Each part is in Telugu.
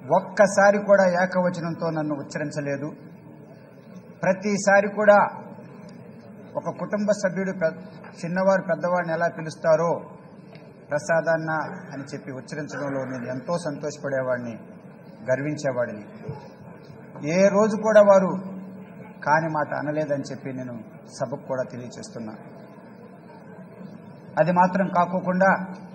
ఒక్కసారి కూడా ఏకవచనంతో నన్ను ఉచ్చరించలేదు ప్రతిసారి కూడా ఒక కుటుంబ సభ్యుడు పె- చిన్నవారు పెద్దవాడిని ఎలా పిలుస్తారో ప్రసాదన్న అని చెప్పి ఉచ్చరించడంలో నేను ఎంతో సంతోషపడేవాడిని గర్వించేవాడిని ఏ రోజు కూడా వారు కాని మాట అనలేదని చెప్పి నేను సభకు కూడా తెలియచేస్తున్నా అది మాత్రం కాకోకుండా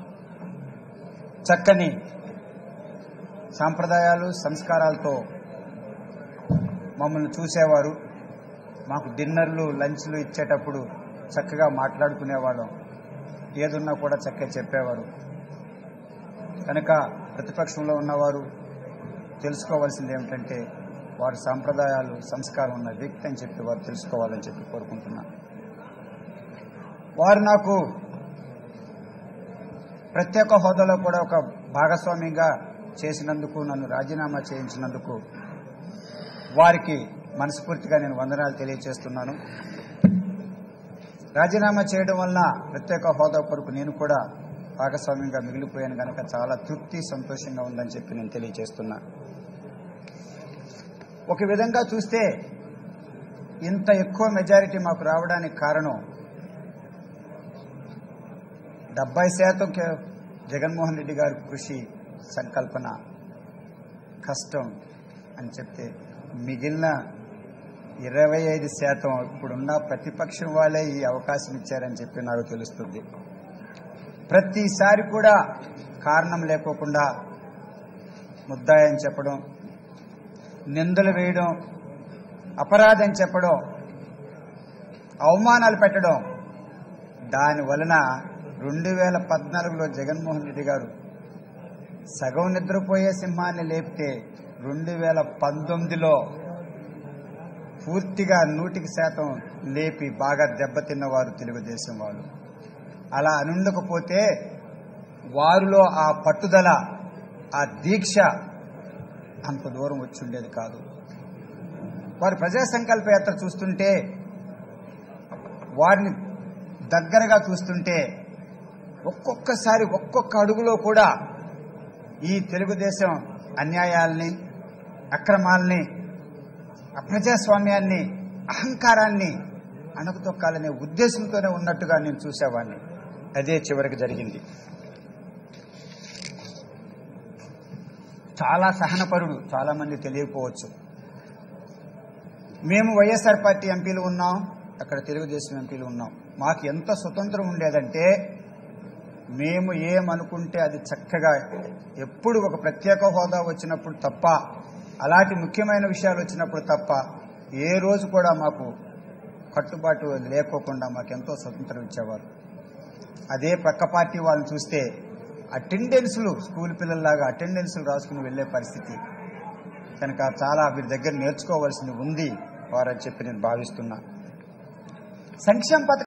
చక్కని సాంప్రదాయాలు సంస్కారాలతో మమ్మల్ని చూసేవారు మాకు డిన్నర్లు లంచ్లు ఇచ్చేటప్పుడు చక్కగా మాట్లాడుకునేవాళ్ళం ఏదున్నా కూడా చక్కగా చెప్పేవారు కనుక ప్రతిపక్షంలో ఉన్నవారు తెలుసుకోవాల్సింది ఏమిటంటే వారి సాంప్రదాయాలు సంస్కారం ఉన్న వ్యక్తి అని చెప్పి వారు తెలుసుకోవాలని చెప్పి కోరుకుంటున్నాను వారు నాకు ప్రత్యేక హోదాలో కూడా ఒక భాగస్వామిగా చేసినందుకు నన్ను రాజీనామా చేయించినందుకు వారికి మనస్ఫూర్తిగా నేను వందనాలు తెలియజేస్తున్నాను రాజీనామా చేయడం వలన ప్రత్యేక హోదా కొరకు నేను కూడా భాగస్వామ్యంగా మిగిలిపోయాను కనుక చాలా తృప్తి సంతోషంగా ఉందని చెప్పి నేను తెలియజేస్తున్నా ఒక విధంగా చూస్తే ఇంత ఎక్కువ మెజారిటీ మాకు రావడానికి కారణం డెబ్బై శాతం కే- జగన్మోహన్ రెడ్డి గారి కృషి సంకల్పన కష్టం అని చెప్తే మిగిలిన ఇరవై ఐదు శాతం ఇప్పుడున్న ప్రతిపక్షం వాళ్ళే ఈ అవకాశం ఇచ్చారని చెప్పి నాకు తెలుస్తుంది ప్రతిసారి కూడా కారణం లేకోకుండా ముద్దాయని చెప్పడం నిందలు వేయడం అపరాధం చెప్పడం అవమానాలు పెట్టడం దాని వలన రెండు వేల పద్నాలుగులో జగన్మోహన్ రెడ్డి గారు సగం నిద్రపోయే సింహాన్ని లేపితే రెండు వేల పంతొమ్మిదిలో పూర్తిగా నూటికి శాతం లేపి బాగా దెబ్బతిన్నవారు తెలుగుదేశం వాళ్ళు అలా అనుండకపోతే వారిలో ఆ పట్టుదల ఆ దీక్ష అంత దూరం వచ్చి ఉండేది కాదు వారి ప్రజా సంకల్ప యాత్ర చూస్తుంటే వారిని దగ్గరగా చూస్తుంటే ఒక్కొక్కసారి ఒక్కొక్క అడుగులో కూడా ఈ తెలుగుదేశం అన్యాయాల్ని అక్రమాల్ని అప్రజాస్వామ్యాన్ని అహంకారాన్ని అణకుతొక్కాలనే ఉద్దేశంతోనే ఉన్నట్టుగా నేను చూసేవాడిని అదే చివరికి జరిగింది చాలా సహనపరుడు చాలా మంది తెలియకపోవచ్చు మేము వైఎస్ఆర్ పార్టీ ఎంపీలు ఉన్నాం అక్కడ తెలుగుదేశం ఎంపీలు ఉన్నాం మాకు ఎంత స్వతంత్రం ఉండేదంటే మేము ఏమనుకుంటే అది చక్కగా ఎప్పుడు ఒక ప్రత్యేక హోదా వచ్చినప్పుడు తప్ప అలాంటి ముఖ్యమైన విషయాలు వచ్చినప్పుడు తప్ప ఏ రోజు కూడా మాకు కట్టుబాటు లేకోకుండా మాకు ఎంతో స్వతంత్రం ఇచ్చేవారు అదే పక్క పార్టీ వాళ్ళని చూస్తే అటెండెన్స్లు స్కూల్ పిల్లల్లాగా అటెండెన్స్లు రాసుకుని వెళ్లే పరిస్థితి కనుక చాలా వీరి దగ్గర నేర్చుకోవాల్సింది ఉంది వారని చెప్పి నేను భావిస్తున్నా సంక్షేమ పథకం